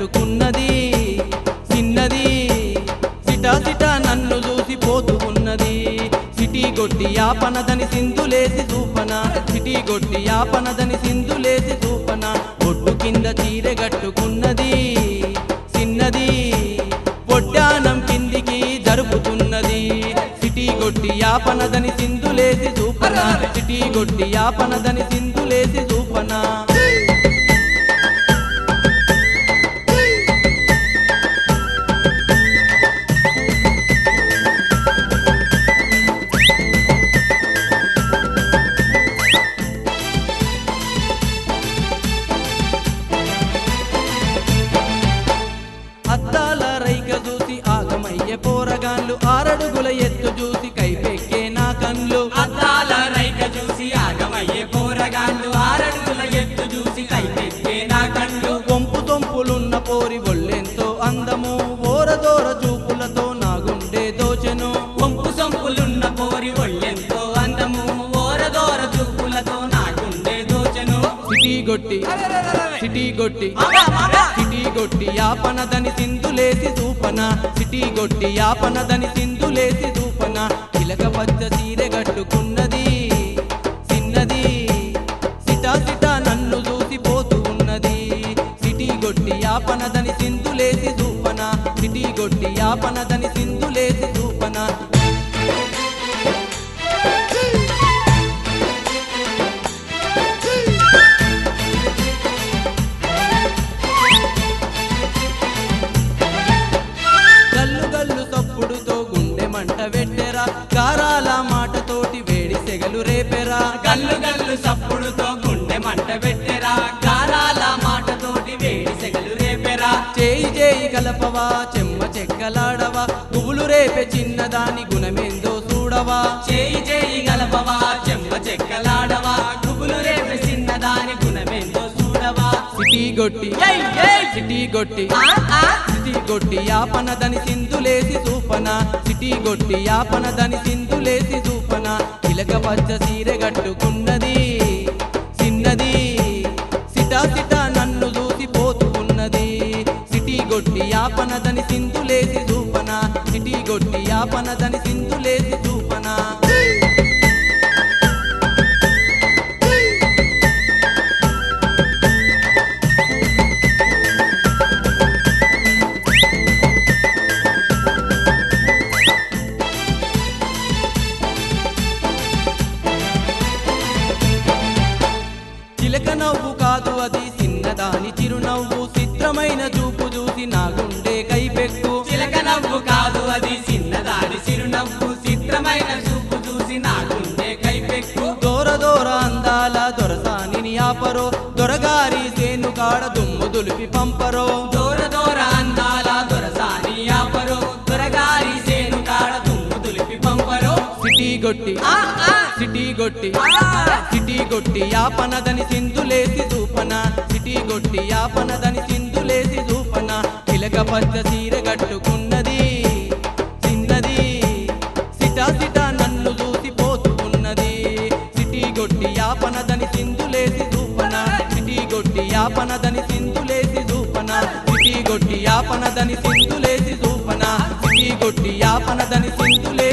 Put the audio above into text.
కట్టుకున్నది చిన్నది సిటా సిటా నన్ను చూసి పోతూ ఉన్నది సిటీ గొట్టి యాపనదని సింధులేసి చూపన సిటీ గొట్టి యాపనదని సింధులేసి చూపన ఒడ్డు కింద చీరె కట్టుకున్నది చిన్నది పొడ్డానం కిందికి జరుపుతున్నది సిటీ గొట్టి యాపనదని సింధులేసి చూపన సిటీ గొట్టి యాపనదని సింధులేసి చూపన అద్దాల రైక చూసి ఆగమయ్యే పోరగాన్లు ఆరడుగుల ఎత్తు చూసి కైపెక్కే నా కన్లు అద్దాల రైక చూసి ఆగమయ్యే పోరగాళ్ళు ఆరడుగుల ఎత్తు చూసి కైపెక్కే నా కళ్ళు కొంపు తొంపులున్న పోరి ఒళ్ళెంతో అందము ఓరదోర చూపులతో నా గుండె దోచెను వంపు సొంపులున్న పోరి ఒళ్ళెంతో అందము ఓరదోర చూపులతో నా గుండె దోచెను సిటీ గొట్టి సిటీ గొట్టి మామా, మామా. సిటీ గొట్టి యాపనదని సింధులేసి చూపన సిటీ గొట్టి యాపనదని సింధులేసి చూపన చిలక పచ్చ సీరె కట్టుకున్నది చిన్నది సిటా సిటా నన్ను చూసి పోతూ ఉన్నది సిటీ గొట్టి యాపనదని సింధులేసి చూపన సిటీ గొట్టి యాపనదని సింధులేసి చూపన గల్లు గల్లు తప్పుడుతో గుండె మంట పెట్టెరా గారాల మాటతోటి వేడి సెగలు రేపెరా గల్లు గల్లు సప్పుడుతో గుండె మంట పెట్టెరా గారాల మాటతోటి వేడి సెగలు రేపెరా చేయి చేయి కలపవా చెమ్మ చెక్కలాడవా పువ్వులు రేపే చిన్నదాని గుణమేందో చూడవా చేయి చేయి గలపవా చెంప చెక్కలాడవా గుబులు రేపే చిన్నదాని గుణమేందో చూడవా సిటీ గొట్టి ఏయ్, ఏయ్. సిటీ గొట్టి ఆ, ఆ. సిటీ గొట్టి యాపనదని సింధులేసి చూపన సిటీ గొట్టి యాపనదని సింధులేసి చూపన చిలక పచ్చ సీరె కట్టుకున్నది చిన్నది సిటా సిటా నన్ను చూసి పోతూ ఉన్నది సిటీ గొట్టి యాపనదని సింధులేసి చూపన సిటీ గొట్టి యాపనదని సింధులేసి చూపన చిలక నవ్వు కాదు అది చిన్నదాని చిరునవ్వు చిత్రమైన చూపు చూసి నా గుండె కైపెక్కు చిలక నవ్వు కాదు అది చిన్నదాని చిరునవ్వు చిత్రమైన చూపు చూసి నా గుండె కైపెక్కు దూర దూర అందాల దొరసాని ఆపరో దొరగారి సేను కాడ దుమ్ము దులిపి పంపరో దూర దూర అందాల దొరసాని ఆపరు దొరగారి సేను కాడ తుమ్ము తులిపి పంపరు సిటీ గొట్టి ఆ, ఆ. సిటీ గొట్టి ఆ. సిటీ గొట్టి యాపనదని సింధులేసి చూపన సిటీ గొట్టి యాపనదని సింధులేసి చూపన చిలక పచ్చ సీర కట్టుకున్నది చిన్నది సిటా సిటా నన్ను చూసి పోతూ ఉన్నది సిటీ గొట్టి యాపనదని సింధులేసి చూపన సిటీ గొట్టి యాపనదని సింధులేసి చూపన సిటీ గొట్టి యాపనదని సింధులేసి చూపన సిటీ గొట్టి యాపనదని సింధులే